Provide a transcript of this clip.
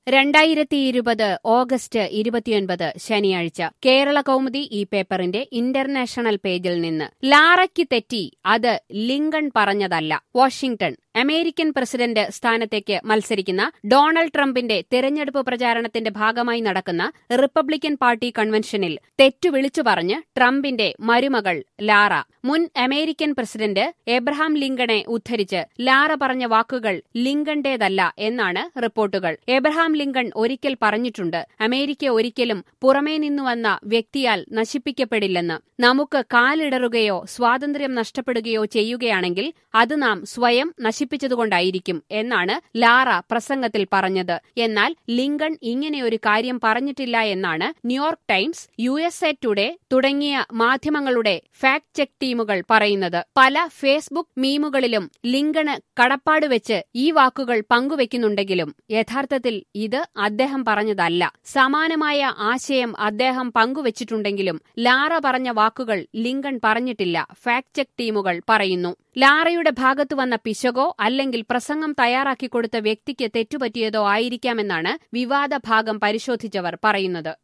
രണ്ടായിരത്തി ഇരുപത് ഓഗസ്റ്റ് ഇരുപത്തിയൊൻപത് ശനിയാഴ്ച കേരള കൗമുദി ഈ പേപ്പറിന്റെ ഇന്റർനാഷണൽ പേജിൽ നിന്ന് ലാറയ്ക്ക് തെറ്റി അത് ലിങ്കൺ പറഞ്ഞതല്ല വാഷിംഗ്ടൺ അമേരിക്കൻ പ്രസിഡന്റ് സ്ഥാനത്തേക്ക് മത്സരിക്കുന്ന ഡൊണാൾഡ് ട്രംപിന്റെ തെരഞ്ഞെടുപ്പ് പ്രചാരണത്തിന്റെ ഭാഗമായി നടക്കുന്ന റിപ്പബ്ലിക്കൻ പാർട്ടി കൺവെൻഷനിൽ തെറ്റു വിളിച്ചു പറഞ്ഞ് ട്രംപിന്റെ മരുമകൾ ലാറ മുൻ അമേരിക്കൻ പ്രസിഡന്റ് എബ്രഹാം ലിങ്കണെ ഉദ്ധരിച്ച് ലാറ പറഞ്ഞ വാക്കുകൾ ലിങ്കണ്ടേതല്ല എന്നാണ് റിപ്പോർട്ടുകൾ എബ്രഹാം ലിങ്കൺ ഒരിക്കൽ പറഞ്ഞിട്ടുണ്ട് അമേരിക്ക ഒരിക്കലും പുറമേ നിന്നു വന്ന വ്യക്തിയാൽ നശിപ്പിക്കപ്പെടില്ലെന്ന് നമുക്ക് കാലിടറുകയോ സ്വാതന്ത്ര്യം നഷ്ടപ്പെടുകയോ ചെയ്യുകയാണെങ്കിൽ അത് നാം സ്വയം നശിപ്പിച്ചതുകൊണ്ടായിരിക്കും എന്നാണ് ലാറ പ്രസംഗത്തിൽ പറഞ്ഞത് എന്നാൽ ലിങ്കൺ ഇങ്ങനെയൊരു കാര്യം പറഞ്ഞിട്ടില്ല എന്നാണ് New York Times U S A today തുടങ്ങിയ മാധ്യമങ്ങളുടെ ഫാക്ട് ചെക്ക് ടീമുകൾ പറയുന്നത് പല ഫേസ്ബുക്ക് മീമുകളിലും ലിങ്കണ് കടപ്പാട് വെച്ച് ഈ വാക്കുകൾ പങ്കുവെക്കുന്നുണ്ടെങ്കിലും യഥാർത്ഥത്തിൽ ഇത് അദ്ദേഹം പറഞ്ഞതല്ല സമാനമായ ആശയം അദ്ദേഹം പങ്കുവച്ചിട്ടുണ്ടെങ്കിലും ലാറ പറഞ്ഞ വാക്കുകൾ ലിങ്കൺ പറഞ്ഞിട്ടില്ല ഫാക്ട് ചെക്ക് ടീമുകൾ പറയുന്നു ലാറയുടെ ഭാഗത്തു വന്ന പിശകോ അല്ലെങ്കിൽ പ്രസംഗം തയ്യാറാക്കി കൊടുത്ത വ്യക്തിക്ക് തെറ്റുപറ്റിയതോ ആയിരിക്കാമെന്നാണ് വിവാദ ഭാഗം പരിശോധിച്ചവർ പറയുന്നത്